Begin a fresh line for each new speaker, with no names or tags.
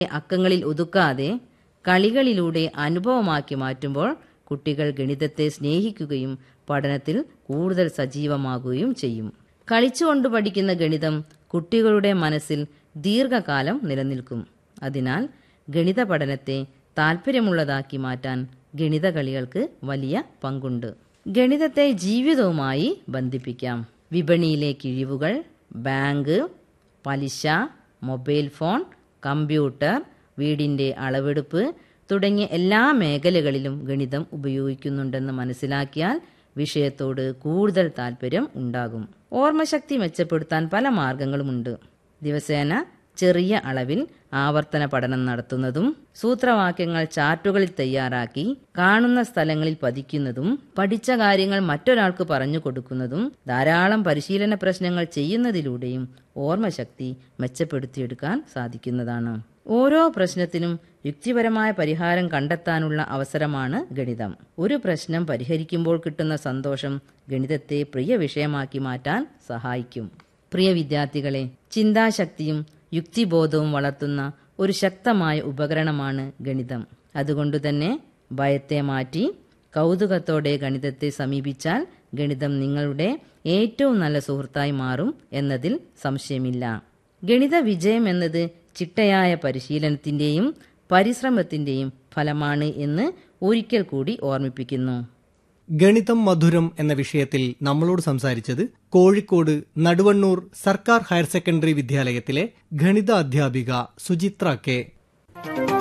അക്കങ്ങളിൽ ഒതുക്കാതെ കളികളിലൂടെ അനുഭവമാക്കി മാറ്റുമ്പോൾ കുട്ടികൾ ഗണിതത്തെ സ്നേഹിക്കുകയും പഠനത്തിൽ കൂടുതൽ സജീവമാകുകയും ചെയ്യും കളിച്ചുകൊണ്ട് പഠിക്കുന്ന ഗണിതം കുട്ടികളുടെ മനസ്സിൽ ദീർഘകാലം നിലനിൽക്കും അതിനാൽ ഗണിത പഠനത്തെ താല്പര്യമുള്ളതാക്കി മാറ്റാൻ ഗണിത കളികൾക്ക് വലിയ പങ്കുണ്ട് ഗണിതത്തെ ജീവിതവുമായി ബന്ധിപ്പിക്കാം വിപണിയിലെ കിഴിവുകൾ ബാങ്ക് പലിശ മൊബൈൽ ഫോൺ കമ്പ്യൂട്ടർ വീടിന്റെ അളവെടുപ്പ് തുടങ്ങിയ എല്ലാ മേഖലകളിലും ഗണിതം ഉപയോഗിക്കുന്നുണ്ടെന്ന് മനസ്സിലാക്കിയാൽ വിഷയത്തോട് കൂടുതൽ താല്പര്യം ഉണ്ടാകും ഓർമ്മശക്തി മെച്ചപ്പെടുത്താൻ പല മാർഗങ്ങളുമുണ്ട് ദിവസേന ചെറിയ അളവിൽ ആവർത്തന പഠനം നടത്തുന്നതും സൂത്രവാക്യങ്ങൾ ചാർട്ടുകളിൽ തയ്യാറാക്കി കാണുന്ന സ്ഥലങ്ങളിൽ പതിക്കുന്നതും പഠിച്ച കാര്യങ്ങൾ മറ്റൊരാൾക്ക് പറഞ്ഞു കൊടുക്കുന്നതും ധാരാളം പരിശീലന പ്രശ്നങ്ങൾ ചെയ്യുന്നതിലൂടെയും ഓർമ്മശക്തി മെച്ചപ്പെടുത്തിയെടുക്കാൻ സാധിക്കുന്നതാണ് ഓരോ പ്രശ്നത്തിനും യുക്തിപരമായ പരിഹാരം കണ്ടെത്താനുള്ള അവസരമാണ് ഗണിതം ഒരു പ്രശ്നം പരിഹരിക്കുമ്പോൾ കിട്ടുന്ന സന്തോഷം ഗണിതത്തെ പ്രിയ വിഷയമാക്കി മാറ്റാൻ സഹായിക്കും പ്രിയ വിദ്യാർത്ഥികളെ ചിന്താശക്തിയും യുക്തിബോധവും വളർത്തുന്ന ഒരു ശക്തമായ ഉപകരണമാണ് ഗണിതം അതുകൊണ്ടുതന്നെ ഭയത്തെ മാറ്റി കൗതുകത്തോടെ ഗണിതത്തെ സമീപിച്ചാൽ ഗണിതം നിങ്ങളുടെ ഏറ്റവും നല്ല സുഹൃത്തായി മാറും എന്നതിൽ സംശയമില്ല ഗണിത വിജയം എന്നത് ചിട്ടയായ പരിശീലനത്തിന്റെയും പരിശ്രമത്തിന്റെയും ഫലമാണ് എന്ന് ഒരിക്കൽ കൂടി ഓർമ്മിപ്പിക്കുന്നു
ഗണിതം മധുരം എന്ന വിഷയത്തിൽ നമ്മളോട് സംസാരിച്ചത് കോഴിക്കോട് നടുവണ്ണൂർ സർക്കാർ ഹയർ സെക്കൻഡറി വിദ്യാലയത്തിലെ ഗണിത അധ്യാപിക സുചിത്ര കെ